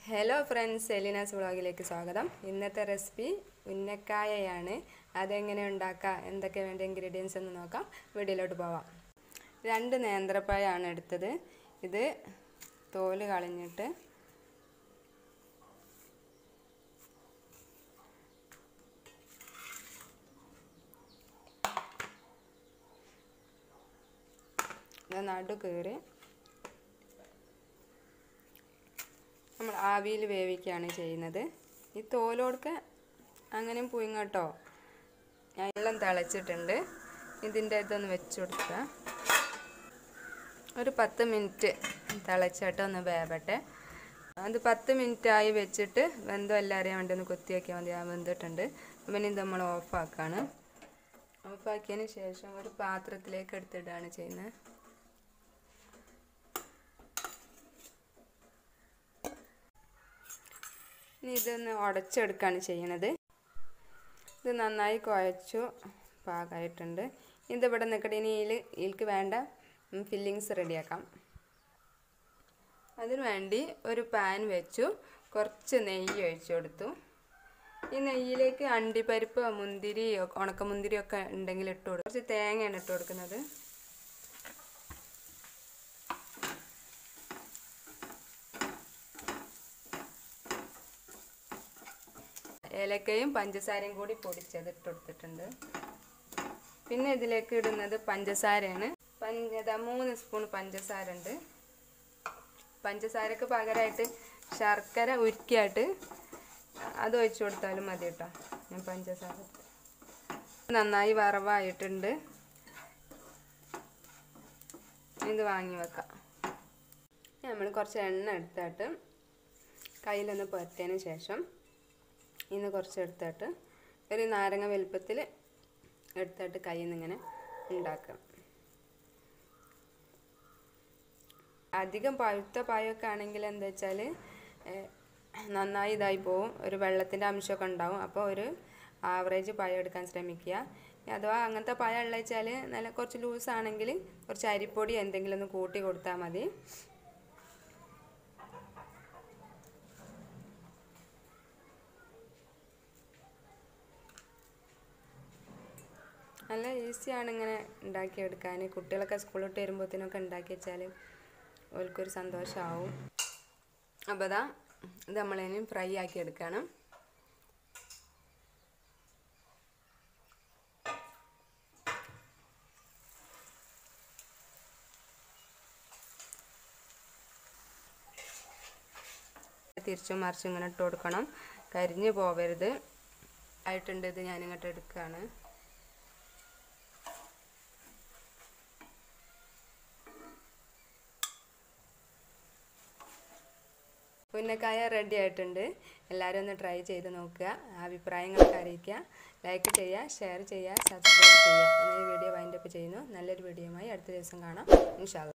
hello friends എലിനാസ് വ്ളോഗിലേക്ക് സ്വാഗതം ഇന്നത്തെ റെസിപ്പി ഉന്നക്കായയാണ് അതെങ്ങനെ ഉണ്ടാക്കാം എന്തൊക്കെ വേണ്ട ഇൻഗ്രീഡിയൻസ് എന്ന് നോക്കാം വീഡിയോയിലോട്ട് പോവാം രണ്ട് നേന്ത്രപ്പഴമാണ് എടുത്തത് ഇത് തോല് കളഞ്ഞിട്ട് ഇത് നടു കയറി നമ്മൾ ആവിയിൽ വേവിക്കുകയാണ് ചെയ്യുന്നത് ഈ തോലോടൊക്കെ അങ്ങനെയും പുഴുങ്ങട്ടോ ഞാൻ വെള്ളം തിളച്ചിട്ടുണ്ട് ഇതിൻ്റെ ഇതൊന്ന് വെച്ച് കൊടുക്കുക ഒരു പത്ത് മിനിറ്റ് തിളച്ചിട്ട് ഒന്ന് വേവട്ടെ അത് പത്ത് മിനിറ്റായി വെച്ചിട്ട് വെന്തോ എല്ലാം അറിയാൻ വേണ്ടി ഒന്ന് കൊത്തിയാക്കിയാൽ മതി ആ വെന്തിട്ടുണ്ട് പിന്നെ ഇത് നമ്മൾ ഓഫാക്കാണ് ഓഫാക്കിയതിന് ശേഷം ഒരു പാത്രത്തിലേക്ക് എടുത്തിടുകയാണ് ചെയ്യുന്നത് ഇനി ഇതൊന്ന് ഉടച്ചെടുക്കുകയാണ് ചെയ്യണത് ഇത് നന്നായി കുഴച്ചു പാകമായിട്ടുണ്ട് ഇതിവിടെ നിൽക്കട്ടെ ഇനി ഇതിൽ ഇതിൽക്ക് വേണ്ട ഫില്ലിങ്സ് റെഡിയാക്കാം അതിനു വേണ്ടി ഒരു പാൻ വെച്ചു കുറച്ച് നെയ്യ് ഒഴിച്ചു കൊടുത്തു ഈ നെയ്യിലേക്ക് അണ്ടിപ്പരിപ്പ് മുന്തിരി ഉണക്കമുന്തിരി ഒക്കെ ഉണ്ടെങ്കിൽ ഇട്ട് കൊടുക്കും കുറച്ച് തേങ്ങയാണ് ഇട്ട് കൊടുക്കുന്നത് ഏലക്കയും പഞ്ചസാരയും കൂടി പൊടിച്ചത് ഇട്ട് കൊടുത്തിട്ടുണ്ട് പിന്നെ ഇതിലേക്ക് ഇടുന്നത് പഞ്ചസാരയാണ് പഞ്ച മൂന്ന് സ്പൂൺ പഞ്ചസാര ഉണ്ട് പഞ്ചസാരക്ക് പകരമായിട്ട് ശർക്കര ഉരുക്കിയായിട്ട് അത് ഒഴിച്ചു കൊടുത്താലും മതി കേട്ടോ ഞാൻ പഞ്ചസാര നന്നായി വറവായിട്ടുണ്ട് ഇത് വാങ്ങി വെക്കാം നമ്മൾ കുറച്ച് എണ്ണ എടുത്തിട്ട് കയ്യിലൊന്ന് പുരട്ടിയതിന് ശേഷം ഇന്ന് കുറച്ച് എടുത്തിട്ട് ഒരു നാരങ്ങ വലുപ്പത്തിൽ എടുത്തിട്ട് കയ്യിൽ നിന്ന് ഇങ്ങനെ ഉണ്ടാക്കാം അധികം പഴുത്ത പായൊക്കെ ആണെങ്കിൽ എന്താ വെച്ചാൽ നന്നായി ഇതായി പോവും ഒരു വെള്ളത്തിൻ്റെ അംശമൊക്കെ ഉണ്ടാവും അപ്പോൾ ഒരു ആവറേജ് പഴം എടുക്കാൻ ശ്രമിക്കുക അഥവാ അങ്ങനത്തെ പഴം ഉള്ള വെച്ചാൽ നല്ല കുറച്ച് ലൂസാണെങ്കിൽ കുറച്ച് അരിപ്പൊടി എന്തെങ്കിലും ഒന്ന് കൂട്ടി കൊടുത്താൽ മതി നല്ല ഈസിയാണ് ഇങ്ങനെ ഉണ്ടാക്കിയെടുക്കാൻ കുട്ടികളൊക്കെ സ്കൂളിലോട്ട് വരുമ്പോഴത്തേനൊക്കെ ഉണ്ടാക്കി വെച്ചാൽ ഓൽക്കൊരു സന്തോഷമാവും അപ്പോൾ അതാ ഇത് നമ്മളിനി ഫ്രൈ ആക്കി എടുക്കണം തിരിച്ചും മറിച്ചും ഇങ്ങനെ ഇട്ട് കൊടുക്കണം കരിഞ്ഞു പോവരുത് ആയിട്ടുണ്ട് ഇത് ഞാനിങ്ങോട്ട് എടുക്കുകയാണ് ഉന്നക്കായ റെഡി ആയിട്ടുണ്ട് എല്ലാവരും ഒന്ന് ട്രൈ ചെയ്ത് നോക്കുക അഭിപ്രായങ്ങളൊക്കെ അറിയിക്കുക ലൈക്ക് ചെയ്യുക ഷെയർ ചെയ്യുക സബ്സ്ക്രൈബ് ചെയ്യുക എന്നീ വീഡിയോ വൈൻഡപ്പ് ചെയ്യുന്നു നല്ലൊരു വീഡിയോയുമായി അടുത്ത ദിവസം കാണാം ഇൻഷാല്ല